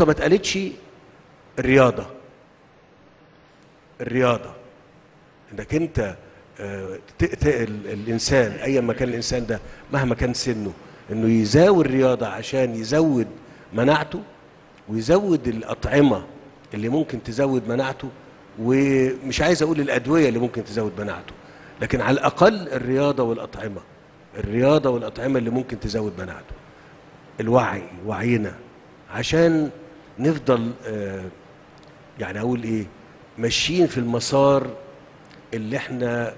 النقطة ما اتقالتش الرياضة الرياضة انك انت آه، ت- ت- ال- الانسان ايا ما كان الانسان ده مهما كان سنه انه يزاول الرياضة عشان يزود مناعته ويزود الأطعمة اللي ممكن تزود مناعته ومش عايز اقول الأدوية اللي ممكن تزود مناعته لكن على الأقل الرياضة والأطعمة الرياضة والأطعمة اللي ممكن تزود مناعته الوعي وعينا عشان نفضل آه، يعني اقول ايه ماشيين في المسار اللي احنا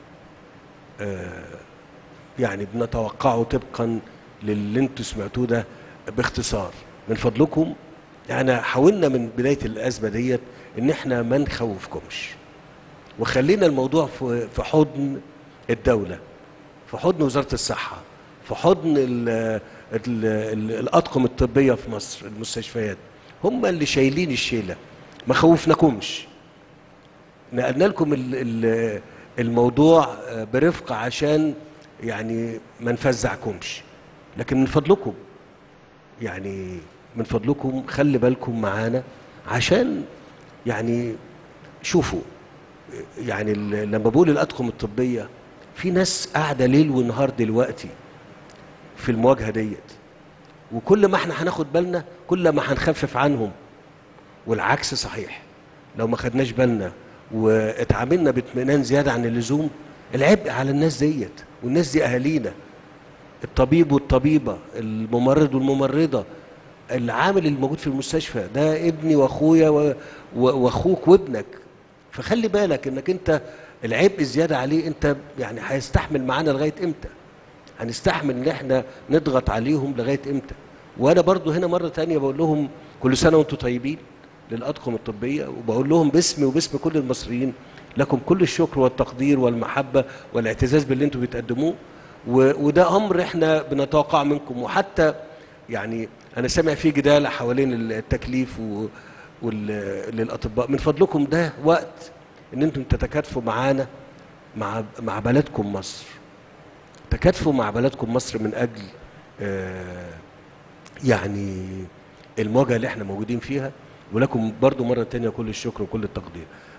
آه، يعني بنتوقعه طبقا للي انتوا سمعتوه ده باختصار من فضلكم احنا حاولنا من بدايه الازمه ديت ان احنا ما نخوفكمش وخلينا الموضوع في في حضن الدوله في حضن وزاره الصحه في حضن ال ال ال الاطقم الطبيه في مصر المستشفيات هم اللي شايلين الشيله ما خوفناكمش نقلنا لكم ال- ال- الموضوع برفق عشان يعني ما نفزعكمش لكن من فضلكم يعني من فضلكم خلي بالكم معانا عشان يعني شوفوا يعني ال- لما بقول الاطقم الطبيه في ناس قاعده ليل ونهار دلوقتي في المواجهه ديت وكل ما احنا هناخد بالنا كل ما هنخفف عنهم والعكس صحيح لو ما خدناش بالنا واتعاملنا باطمئنان زياده عن اللزوم العبء على الناس ديت والناس دي اهالينا الطبيب والطبيبه الممرض والممرضه العامل الموجود في المستشفى ده ابني واخويا و- و- واخوك وابنك فخلي بالك انك انت العبء الزياده عليه انت يعني هيستحمل معانا لغايه امتى هنستحمل ان احنا نضغط عليهم لغايه امتى وانا برضو هنا مره تانية بقول لهم كل سنه وانتم طيبين للاطقم الطبيه وبقول لهم باسمي وباسم كل المصريين لكم كل الشكر والتقدير والمحبه والاعتزاز باللي انتم بتقدموه و- وده امر احنا بنتوقع منكم وحتى يعني انا سامع فيه جدال حوالين التكليف و وال- للاطباء من فضلكم ده وقت ان انتم تتكاتفوا معانا مع مع بلدكم مصر تكاتفوا مع بلدكم مصر من اجل آه، يعني المواجهه اللي احنا موجودين فيها ولكم برضو مره تانية كل الشكر وكل التقدير